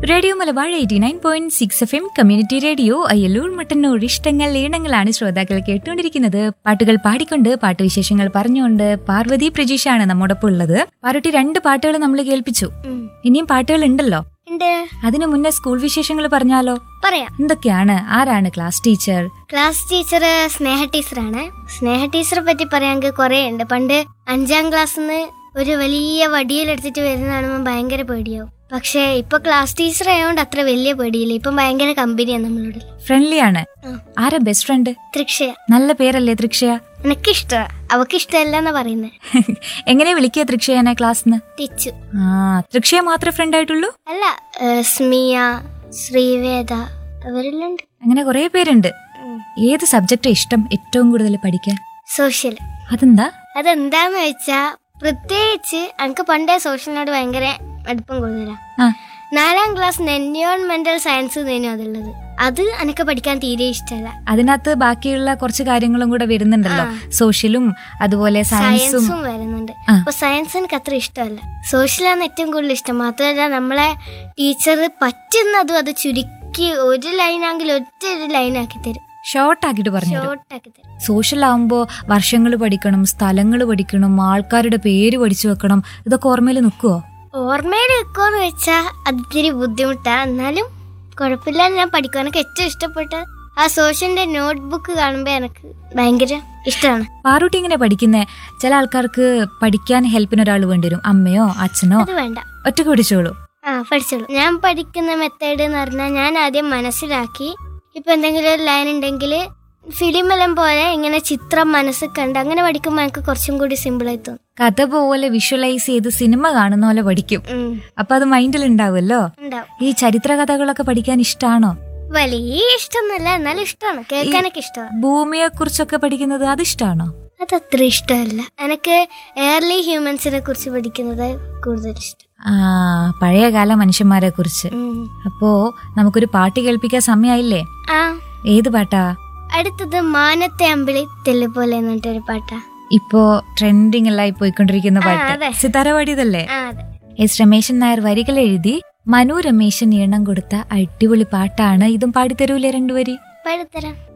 Radio Malabar eighty nine point six F M community radio Ayyallur Mattannur ഇഷ്ടങ്ങൾ ഈണങ്ങളാണ് ശ്രോതാക്കൾ കേട്ടുകൊണ്ടിരിക്കുന്നത് പാട്ടുകൾ പാടിക്കൊണ്ട് പാട്ടുവിശേഷങ്ങൾ പറഞ്ഞുകൊണ്ട് പാർവതി പ്രജീഷാണ് നമ്മോടൊപ്പം ഉള്ളത് പാർവതി രണ്ട് പാട്ടുകൾ നമ്മൾ കേൾപ്പിച്ചു ഉം. ഇനിയും പാട്ടുകൾ ഉണ്ടല്ലോ ഉണ്ട് അതിനു മുന്നേ സ്കൂൾ വിശേഷങ്ങൾ പറഞ്ഞാലോ പറയാം എന്തൊക്കെയാണ് ആരാണ് class teacher class teacher Sneha ടീച്ചറാണ് സ്നേഹ ടീച്ചറെ പറ്റി പറയാമെങ്കിൽ കുറേ ഉണ്ട് പണ്ട് അഞ്ചാം ക്ലാസ്സിൽ നിന്ന് ഒരു വലിയ വടിയിലെടുത്തിട്ട് വരുന്ന കാണുമ്പോൾ ഭയങ്കര പേടിയാവും പക്ഷേ ഇപ്പൊ ക്ലാസ് ടീച്ചർ ആയതുകൊണ്ട് അത്ര വലിയ പേടിയില്ല ഇപ്പം ഭയങ്കര കമ്പനിയാണ് നമ്മളോട് ഫ്രണ്ട്ലി ആണ് ആ. ആരാ ബെസ്റ്റ് ഫ്രണ്ട് തൃക്ഷയ നല്ല പേരല്ലേ തൃക്ഷയ എനിക്കിഷ്ട അവക്ക് ഇഷ്ടമല്ല എന്നാ പറയുന്നത് എങ്ങനെ വിളിക്കുക തൃക്ഷയനെ ക്ലാസ്സിന്ന് ടിച്ചു ആ തൃക്ഷയ മാത്രമേ ഫ്രണ്ട് ആയിട്ടുള്ളൂ അല്ല ഏ, സ്മിയ ശ്രീവേദ അവരെല്ലാം ഉണ്ട് അങ്ങനെ കുറെ പേരുണ്ട് ഏത് സബ്ജക്റ്റാ ഇഷ്ടം ഏറ്റവും കൂടുതൽ പഠിക്കാൻ സോഷ്യൽ അതെന്താ അതെന്താന്ന് വെച്ചാ പ്രത്യേകിച്ച് എനിക്ക് പണ്ടേ സോഷ്യലിനോട് ഭയങ്കര അടുപ്പം കൂടുതലാ ആ നാലാം ക്ലാസ് എൻവയോൺമെന്റൽ സയൻസ് തന്നെയും അതുള്ളത് അത് എനിക്ക് പഠിക്കാൻ തീരെ ഇഷ്ടമല്ല അതിനകത്ത് ബാക്കിയുള്ള കുറച്ച് കാര്യങ്ങളും കൂടെ വരുന്നുണ്ടല്ലോ സോഷ്യലും അതുപോലെ സയൻസും സയൻസും വരുന്നുണ്ട് ആ. അപ്പൊ സയൻസ് എനിക്ക് അത്ര ഇഷ്ടമല്ല സോഷ്യലാണ് ഏറ്റവും കൂടുതൽ ഇഷ്ടം മാത്രമല്ല നമ്മളെ ടീച്ചർ പറ്റുന്നതും അത് ചുരുക്കി ഒരു ലൈനാണെങ്കിൽ ഒറ്റ ഒരു ലൈനാക്കി തരും ഷോർട്ട് ആക്കിയിട്ട് പറഞ്ഞു ഷോർട്ട് ആക്കി തരും സോഷ്യൽ ആവുമ്പോ വർഷങ്ങൾ പഠിക്കണം സ്ഥലങ്ങൾ പഠിക്കണം ആൾക്കാരുടെ പേര് പഠിച്ചു വെക്കണം ഇതൊക്കെ ഓർമ്മയിൽ നിൽക്കുവോ ഓർമ്മയിൽ വെക്കുമെന്ന് വെച്ചാ അത് ഇത്തിരി ബുദ്ധിമുട്ടാ എന്നാലും കുഴപ്പമില്ല ഞാൻ പഠിക്കും എനിക്ക് ഏറ്റവും ഇഷ്ടപ്പെട്ട ആ സോഷ്യലിന്റെ നോട്ട്ബുക്ക് കാണുമ്പോ എനിക്ക് ഭയങ്കര ഇഷ്ടമാണ് പാറൂട്ടി ഇങ്ങനെ പഠിക്കുന്നേ ചില ആൾക്കാർക്ക് പഠിക്കാൻ ഹെൽപ്പിന് ഒരാൾ വേണ്ടി വരും അമ്മയോ അച്ഛനോ അത് വേണ്ട ഒറ്റക്ക് പഠിച്ചോളൂ ആ പഠിച്ചോളൂ ഞാൻ പഠിക്കുന്ന മെത്തേഡ് എന്ന് പറഞ്ഞാൽ ഞാൻ ആദ്യം മനസ്സിലാക്കി ഇപ്പൊ എന്തെങ്കിലും ഒരു ലൈൻ ഉണ്ടെങ്കിൽ ഫിലിമെല്ലാം പോലെ ഇങ്ങനെ ചിത്രം മനസ്സിൽ കണ്ട് അങ്ങനെ പഠിക്കുമ്പോൾ എനിക്ക് കുറച്ചും കൂടി സിമ്പിൾ ആയി തോന്നും കഥ പോലെ വിഷ്വലൈസ് ചെയ്ത് സിനിമ കാണുന്ന പോലെ പഠിക്കും ഉം, അപ്പൊ അത് മൈൻഡിൽ ഉണ്ടാവുമല്ലോ ഉണ്ടാവും ഈ ചരിത്ര കഥകളൊക്കെ പഠിക്കാൻ ഇഷ്ടാണോ വലിയ ഇഷ്ടമൊന്നുമില്ല എന്നാലും ഇഷ്ടമാണ് കേൾക്കാനൊക്കെ ഇഷ്ടമാണ് ഭൂമിയെ കുറിച്ചൊക്കെ പഠിക്കുന്നത് അത് ഇഷ്ടാണോ അതത്ര ഇഷ്ടമല്ല എനിക്ക് ഏർലി ഹ്യൂമൻസിനെ കുറിച്ച് പഠിക്കുന്നത് കൂടുതൽ ഇഷ്ടം ആ പഴയകാല മനുഷ്യന്മാരെ കുറിച്ച് ഉം. അപ്പോ നമുക്കൊരു പാട്ട് കേൾപ്പിക്കാൻ സമയമായില്ലേ ആ ഏത് പാട്ടാ അടുത്തത് മാനത്തെ അമ്പിളി തെല്ലുപോലെ എന്ന് പറഞ്ഞിട്ടൊരു പാട്ടാ ഇപ്പോ ട്രെൻഡിങ് എല്ലായി പോയിക്കൊണ്ടിരിക്കുന്ന ആ, പാട്ട് അതെ. സിതാര പാടിയതല്ലേ ആ അതെ എസ് രമേശൻ നായർ വരികൾ എഴുതി മനു രമേശൻ ഈണം കൊടുത്ത അടിപൊളി പാട്ടാണ് ഇതും പാടിത്തരൂലേ രണ്ടുവരി പാടിത്തരാം